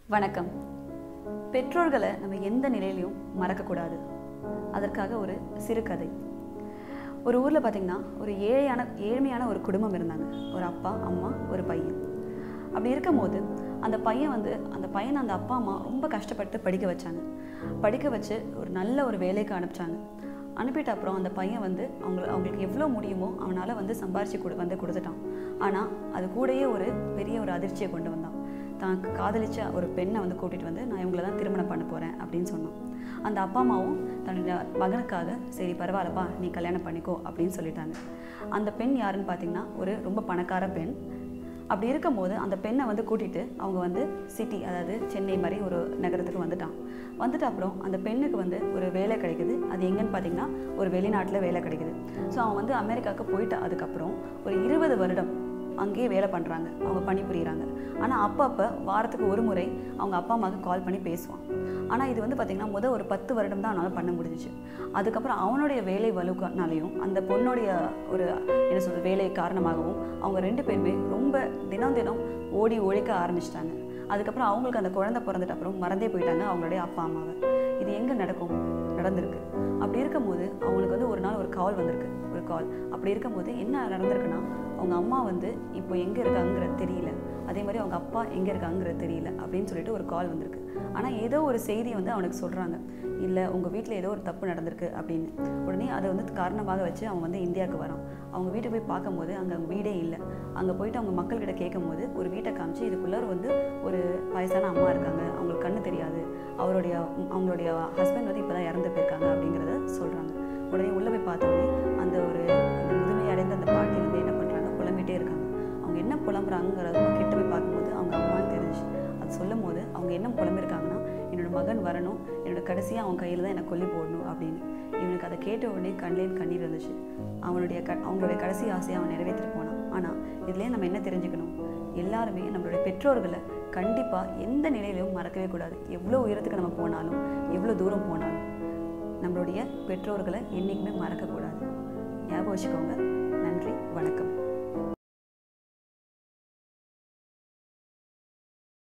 வணக்கம் பெற்றோர்களை நம்ம எந்த நிலையிலையும் மறக்கக்கூடாது அதற்காக ஒரு சிறுகதை ஒரு ஊரில் பார்த்திங்கன்னா ஒரு ஏழையான ஏழ்மையான ஒரு குடும்பம் இருந்தாங்க ஒரு அப்பா அம்மா ஒரு பையன் அப்படி இருக்கும்போது அந்த பையன் வந்து அந்த பையனை அந்த அப்பா அம்மா ரொம்ப கஷ்டப்பட்டு படிக்க வச்சாங்க படிக்க வச்சு ஒரு நல்ல ஒரு வேலைக்கு அனுப்பிச்சாங்க அனுப்பிட்ட அப்புறம் அந்த பையன் வந்து அவங்க அவங்களுக்கு எவ்வளோ முடியுமோ அவனால் வந்து சம்பாரித்து கொடு வந்து கொடுத்துட்டான் ஆனால் அது கூடயே ஒரு பெரிய ஒரு அதிர்ச்சியை கொண்டு வந்தான் தான் காதலிச்ச ஒரு பெண்ணை வந்து கூட்டிகிட்டு வந்து நான் இவங்கள தான் திருமணம் பண்ண போகிறேன் அப்படின்னு சொன்னான் அந்த அப்பா அம்மாவும் தன்னுடைய மகனுக்காக சரி பரவாயில்லப்பா நீ கல்யாணம் பண்ணிக்கோ அப்படின்னு சொல்லிட்டாங்க அந்த பெண் யாருன்னு பார்த்தீங்கன்னா ஒரு ரொம்ப பணக்கார பெண் அப்படி இருக்கும்போது அந்த பெண்ணை வந்து கூட்டிகிட்டு அவங்க வந்து சிட்டி அதாவது சென்னை மாதிரி ஒரு நகரத்துக்கு வந்துட்டான் வந்துட்டு அப்புறம் அந்த பெண்ணுக்கு வந்து ஒரு வேலை கிடைக்குது அது எங்கன்னு பார்த்தீங்கன்னா ஒரு வெளிநாட்டில் வேலை கிடைக்குது ஸோ அவன் வந்து அமெரிக்காவுக்கு போயிட்டு அதுக்கப்புறம் ஒரு இருபது வருடம் அங்கேயே வேலை பண்ணுறாங்க அவங்க பணிபுரியுறாங்க ஆனால் அப்பப்போ வாரத்துக்கு ஒரு முறை அவங்க அப்பா அம்மாவுக்கு கால் பண்ணி பேசுவான் ஆனால் இது வந்து பார்த்திங்கன்னா முதல் ஒரு பத்து வருடம் தான் அவனால் பண்ண முடிஞ்சிச்சு அதுக்கப்புறம் அவனுடைய வேலை வலுக்கனாலையும் அந்த பொண்ணுடைய ஒரு என்ன சொல்கிறது வேலை காரணமாகவும் அவங்க ரெண்டு பேருமே ரொம்ப தினம் தினம் ஓடி ஒழிக்க ஆரம்பிச்சிட்டாங்க அதுக்கப்புறம் அவங்களுக்கு அந்த குழந்தை பிறந்துட்ட அப்புறம் மறந்தே போயிட்டாங்க அவங்களுடைய அப்பா அம்மாவை இது எங்கே நடக்கும் நடந்திருக்கு அப்படி இருக்கும்போது அவங்களுக்கு வந்து ஒரு நாள் ஒரு கால் வந்திருக்கு ஒரு கால் அப்படி இருக்கும்போது என்ன நடந்திருக்குன்னா அவங்க அம்மா வந்து இப்போ எங்கே இருக்காங்கிறது தெரியல அதே மாதிரி அவங்க அப்பா எங்கே இருக்காங்கிறது தெரியல அப்படின்னு சொல்லிட்டு ஒரு கால் வந்திருக்கு ஆனால் ஏதோ ஒரு செய்தி வந்து அவனுக்கு சொல்கிறாங்க இல்லை உங்கள் வீட்டில் ஏதோ ஒரு தப்பு நடந்திருக்கு அப்படின்னு உடனே அதை வந்து காரணமாக வச்சு அவன் வந்து இந்தியாவுக்கு வரான் அவங்க வீட்டுக்கு போய் பார்க்கும்போது அங்கே அவங்க வீடே இல்லை அங்கே போயிட்டு அவங்க மக்கள்கிட்ட கேட்கும்போது ஒரு வீட்டை காமிச்சு இதுக்குள்ளார வந்து ஒரு வயசான அம்மா இருக்காங்க அவங்களுக்கு கண்ணு தெரியாது அவருடைய அவங்களுடைய ஹஸ்பண்ட் வந்து இப்போ தான் இறந்து போயிருக்காங்க அப்படிங்கிறத சொல்கிறாங்க உடனே உள்ளே போய் பார்த்தோன்னே அந்த ஒரு அந்த முதுமை அடைந்த அந்த பாட்டி வந்து என்ன பண்ணுறாங்க புலம்பிட்டே இருக்காங்க அவங்க என்ன புலம்புறாங்கிறத கிட்ட போய் பார்க்கும்போது அவங்க அம்மான்னு தெரிஞ்சு அது சொல்லும் போது அவங்க என்ன புலம்பிருக்காங்கன்னா என்னோட மகன் வரணும் என்னோட கடைசியாக அவன் கையில் தான் என்னை கொல்லி போடணும் அப்படின்னு இவனுக்கு அதை கேட்ட உடனே கண்லேன்னு கண்ணீர் இருந்துச்சு அவனுடைய க அவங்களுடைய கடைசி ஆசையை அவன் நிறைவேற்றிட்டு போனான் ஆனால் இதுலேயே நம்ம என்ன தெரிஞ்சுக்கணும் எல்லாருமே நம்மளுடைய பெற்றோர்களை கண்டிப்பாக எந்த நிலையிலையும் மறக்கவே கூடாது எவ்வளோ உயரத்துக்கு நம்ம போனாலும் எவ்வளோ தூரம் போனாலும் நம்மளுடைய பெற்றோர்களை என்றைக்குமே மறக்கக்கூடாது ஞாபகம் வச்சுக்கோங்க நன்றி வணக்கம்